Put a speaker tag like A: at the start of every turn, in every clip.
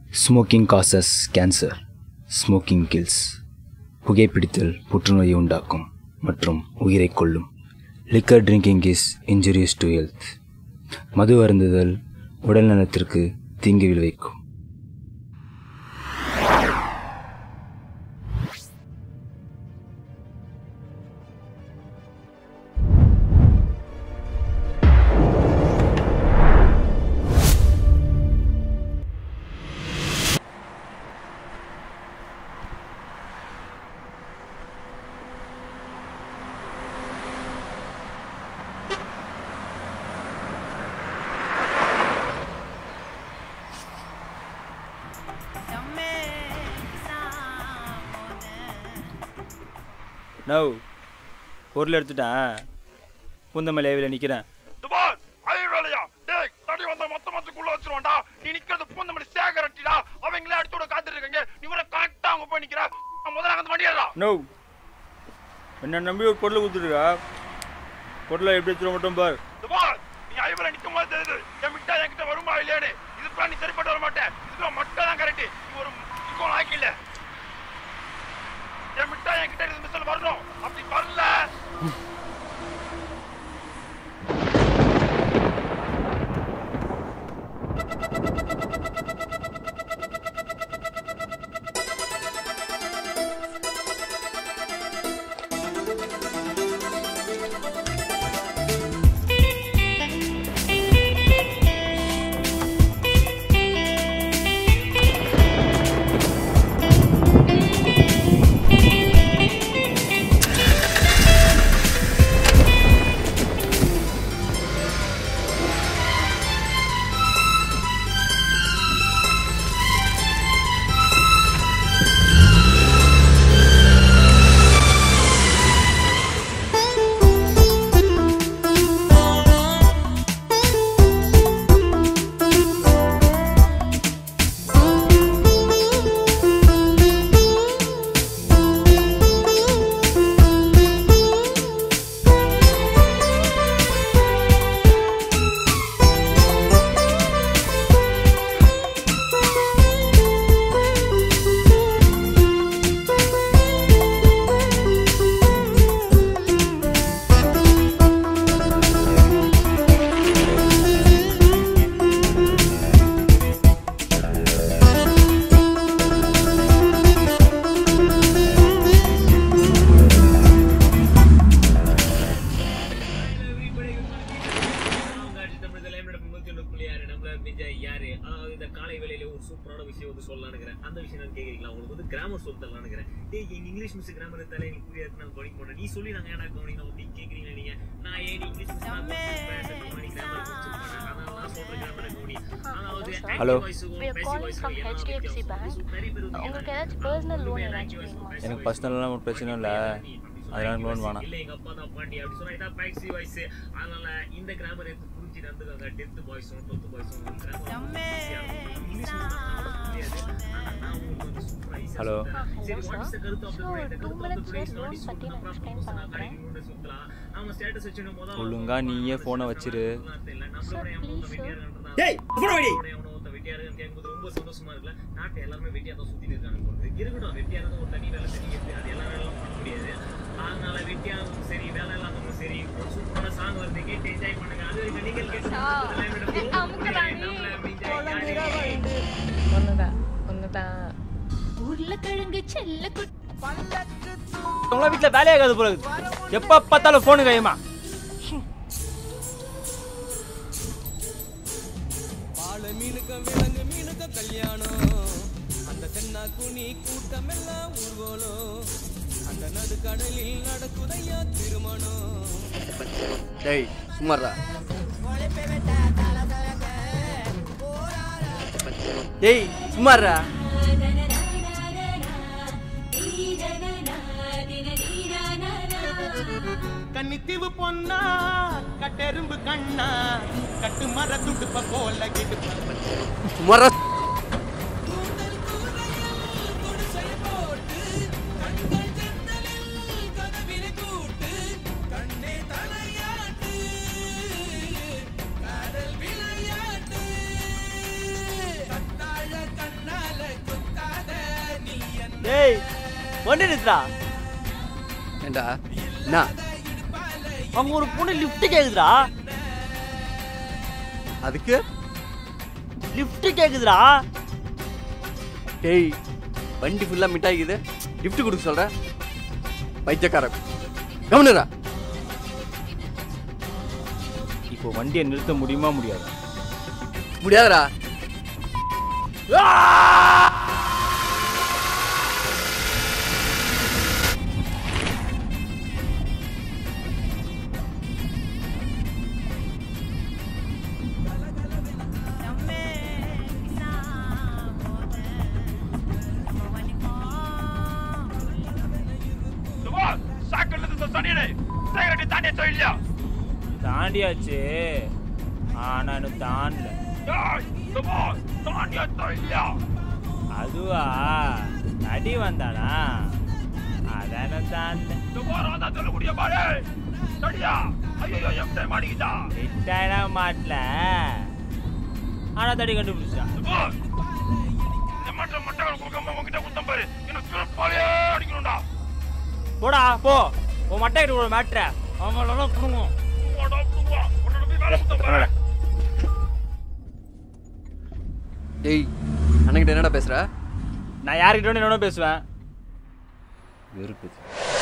A: Smoking causes cancer smoking kills புகைப்பிடித்தல் புற்றுநோயை உண்டாக்கும் மற்றும் உயிரை கொல்லும் liquor drinking is injurious to health மது அருந்துதல் உடல் நலத்திற்கு தீங்கு விளைவிக்கும்
B: நோ பொருள் எடுத்துட்டேன் புந்தமல்லி ஏவியில் நிற்கிறேன்
C: துபார் ஐ வேலையா டேய் தடி வந்த மொத்த மொத்தக்குள்ள வச்சிருவான்டா நீ நிக்கிறது பூந்தமல்லி சேகரட்டிடா அவங்களே அடுத்தோட காத்துட்டு இருக்காங்க நீ கூட கரெக்டா அவங்க போய் நிக்கிற நான் முதல்ல அங்க வண்டி ஏறா
B: நோ என்ன நம்பி ஒரு பொருளை கொடுத்துருக்கா பொருளை எப்படி எடுத்துட மட்டும் பார்
C: துபார் நீ ஐவல நிக்கும் போது தெரியுது என் மிட்டா என்கிட்ட வருமா இல்லையானு இதுக்கெல்லாம் நீ சரிப்பட்டு வர மாட்டேன் இதுக்கெல்லாம் மட்டும் தான் கரெக்ட் நீ ஒரு இதுக்கும் ஆக்கில என் மிட்டா என்கிட்ட இருந்து மிஸ்ஸல் வரணும் அப்படி வரல
D: அதாவது இந்த காலை வேலையில ஒரு சூப்பரான விஷயம் வந்து சொல்லலாம்னு இருக்கிறேன் அந்த விஷயம் நான் கேக்குறீங்களா உங்களுக்கு வந்து கிராமர் சொல்லி தரலாம்னு இருக்கிறேன் டேய் எங்க இங்கிலீஷ் மிஸ் கிராமர் இருந்தாலே எனக்கு புரியாது நான் கவனிக்க மாட்டேன் நீ சொல்லி நாங்க ஏன்னா கவனிக்கணும் அப்படின்னு கேக்குறீங்க நீங்க நான் ஏன் இங்கிலீஷ் மிஸ் நான் பேசுறேன் கிராமர் அதனால நான் சொல்ற கிராமர் கவனி அதாவது
A: Hello.
E: We are calling from HDFC Bank. உங்களுக்கு ஏதாச்சும் பர்சனல் லோன் ஏதாச்சும் வேணுமா
B: எனக்கு பர்சனல்லாம் ஒரு பிரச்சனை இல்லை அதனால லோன் வேணாம்
D: இல்ல எங்க அப்பா தான் பாண்டி அப்படி சொன்னா இதான் பேக்ஸி வாய்ஸ் அதனால இந்த கிராமர் எடுத்து புரிஞ்சு நடந்துக்காங்க டென்த் பாய்ஸும் டுவெல்த் பாய்ஸும் இங்கிலீஷ்
A: Hello.
D: சரி
E: Hello,
D: வாட் இஸ்
E: sir.
D: கருத்து of
E: So,
D: the
E: two minutes ல loan பத்தி நான் explain பண்றேன்.
D: சுத்தலாம் நாம ஸ்டேட்டஸ் வச்சு முதல்ல
B: ஒழுங்கா நீயே ஃபோனை வச்சிரு
E: Sir, please, sir.
D: டேய் போன வெடி வெட்டியா இருக்குன்னு கேட்கும்போது ரொம்ப சந்தோஷமா இருக்குல்ல நாட்டை எல்லாருமே வெட்டியா தான் சுத்திட்டு இருக்காங்க போல இருக்கு. இருக்கட்டும் வெட்டியா இருந்தா ஒரு தனி வேலை தனி இருக்கு அது எல்லா வேலையும் பண்ண முடியாது அதனால வெட்டியா இருந்தும் சரி வேலை இல்லாதவங்க சரி ஒரு சூப்பரான சாங் வருது கேட்டு என்ஜாய் பண்ணுங்க அது வரைக்கும் நீங்கள் கேட்டு
E: ஒண்ணுதான் ஒண்ணுதான் உருளைக்கிழங்கு செல்ல குட்டி
B: உங்களா வீட்டில் வேலையாகாது போல இருக்குது. எப்போ பார்த்தாலும் ஃபோனு கையுமா
F: பால மீனுக்க விலங்கு மீனுக்க கல்யாணம் அந்த தென்னா குனி கூட்டமெல்லாம் ஊர்வலம் அந்த நடுக்கடலில் நடக்குதையா திருமணம்
G: டேய் சும்மாடா டேய் சும்மாடா
F: கன்னித்தீவு பொன்னா கட்டெரும்பு கண்ணா கட்டு மர துடுப்ப போல கிடுப்ப
G: சும்மாடா
F: கண்ணாடி
G: டேய் வண்டி நிறுத்துடா
H: ஏண்டா என்ன
G: அங்க ஒரு பொண்ணு லிஃப்ட் கேக்குதுடா
H: அதுக்கு
G: லிஃப்ட் கேக்குதுடா
H: டேய் வண்டி ஃபுல்லாக மிட்டாய்க்குது gift கொடுக்க சொல்ற பைத்தியக்காரன் கவனிரா
B: இப்போ வண்டியை நிறுத்த முடியுமா முடியாது
H: முடியாதுடா
C: சுபாஷ் சாக்கல்ல இருந்து தண்ணியை சேகரட்டி தாண்டிய தொழிலியா
B: தாண்டியாச்சு ஆனா இன்னும் தாண்டல
C: டேய் சுபாஷ் தாண்டிய தொழிலியா
B: அதுவா நடி வந்தானா அதான தாண்டல
C: சுபாஷ் ராதா சொல்ல முடிய பாரு தடியா ஐயோ எம்டே மாடிக்கிட்டா
B: விட்டாயினா மாட்டல ஆனா தடி கண்டுபிடிச்சா
C: சுபாஷ் இந்த மற்ற மட்டங்கள் கொடுக்காம உங்ககிட்ட குத்தம் பாரு எனக்கு திருப்பாலே அடிக்கணும்டா
B: போடா போ உன் மட்டை கிட்ட ஒரு மேட்ற அவங்களோட குடுங்கும்
C: போடா புடுவா உடனே போய் வேலை குத்தம் பாரு
H: டேய் அண்ணங்கிட்ட என்னடா பேசுற
B: நான் யார்கிட்ட வேணும் என்னோட பேசுவேன்
A: வெறுப்பு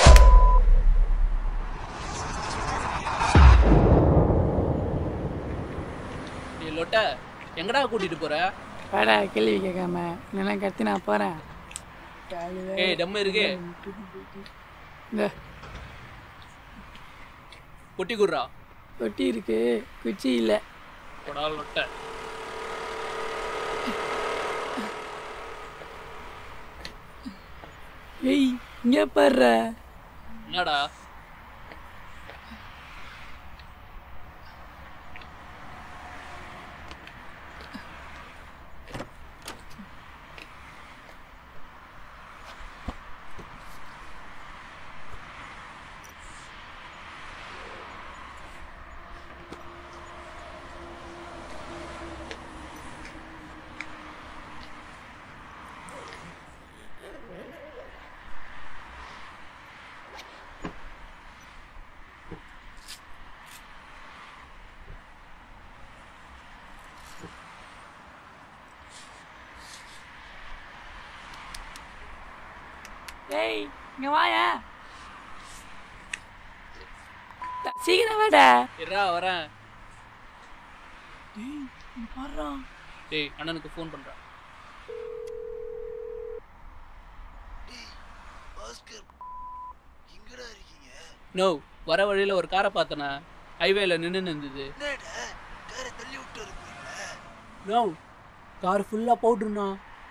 I: நீ லொட்ட எங்கடா கூட்டிட்டு போற
J: வாடா கேள்வி கேட்காம இல்லைன்னா கத்தி நான் போகிறேன்
I: ஏய் டம்மு இருக்கு
J: இந்த
I: கொட்டி குடுறா
J: தொட்டி இருக்கு குச்சி இல்லை
I: போடா லொட்ட
J: ஏய் இங்கே பாடுற
I: என்னடா
J: ஏய் இங்கே வாயா சீக்கிரம் வாடா
I: இருடா வரேன்
J: வர்றோம்
I: டேய் அண்ணனுக்கு ஃபோன் பண்றேன் நோ வர வழியில ஒரு காரை பார்த்தனா ஹைவேல நின்னு இருந்தது நோ கார் ஃபுல்லா பவுடர்னா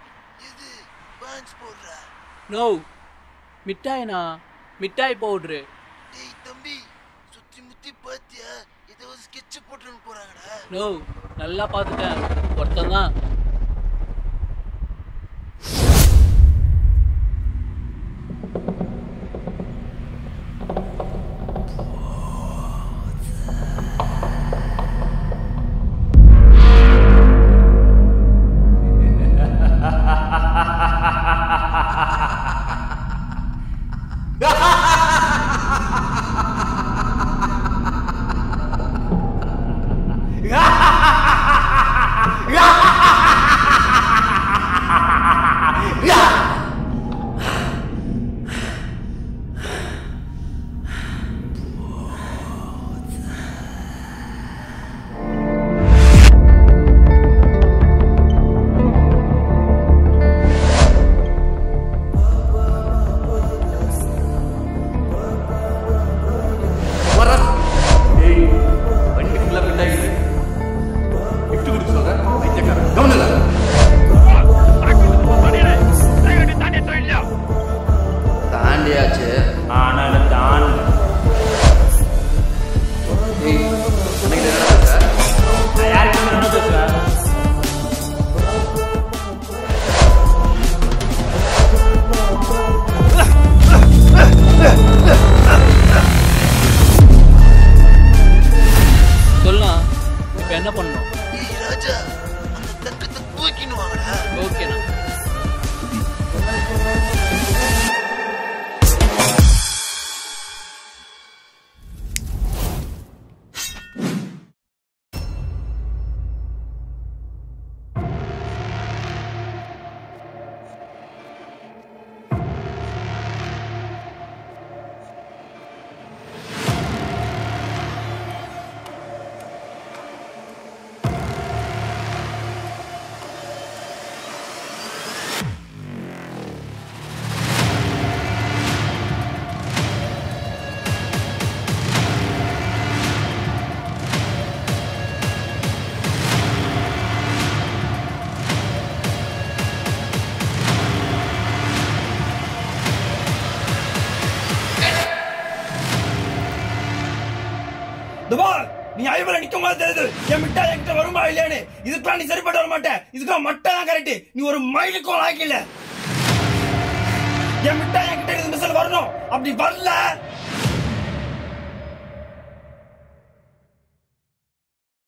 I: நோ மிட்டாய்னா மிட்டாய் பவுட்ரு நோ நல்லா பார்த்துட்டேன் ஒருத்தன் தான்
H: வரா டேய் வண்டி ஃபுல்லாக மிட்டாய்க்குது gift கொடுக்க சொல்ற பைத்தியக்காரன் கவனிரா
C: சேகரட்டி தாண்டிய தொழிலியா
H: தாண்டியாச்சு
B: ஆனா இன்னும் தாண்டல
H: டேய் அண்ணங்கிட்ட என்னடா பேசுற
B: நான் யார்கிட்ட வேணும் என்னோட பேசுவேன்
I: சொல்லலாம் இப்போ என்ன பண்ணணும் ஓகேண்ணா
K: பார்க்கும் போது தெரியுது என் மிட்டாய் என்கிட்ட வருமா இல்லையான்னு இதுக்கெல்லாம் நீ சரிப்பட்டு வர மாட்டேன் இதுக்கெல்லாம் மட்டும் தான் கரெக்ட் நீ ஒரு மயிலுக்கும் ஆக்கில என் மிட்டாய் என்கிட்ட இருந்து மிஸ்ஸல் வரணும் அப்படி வரல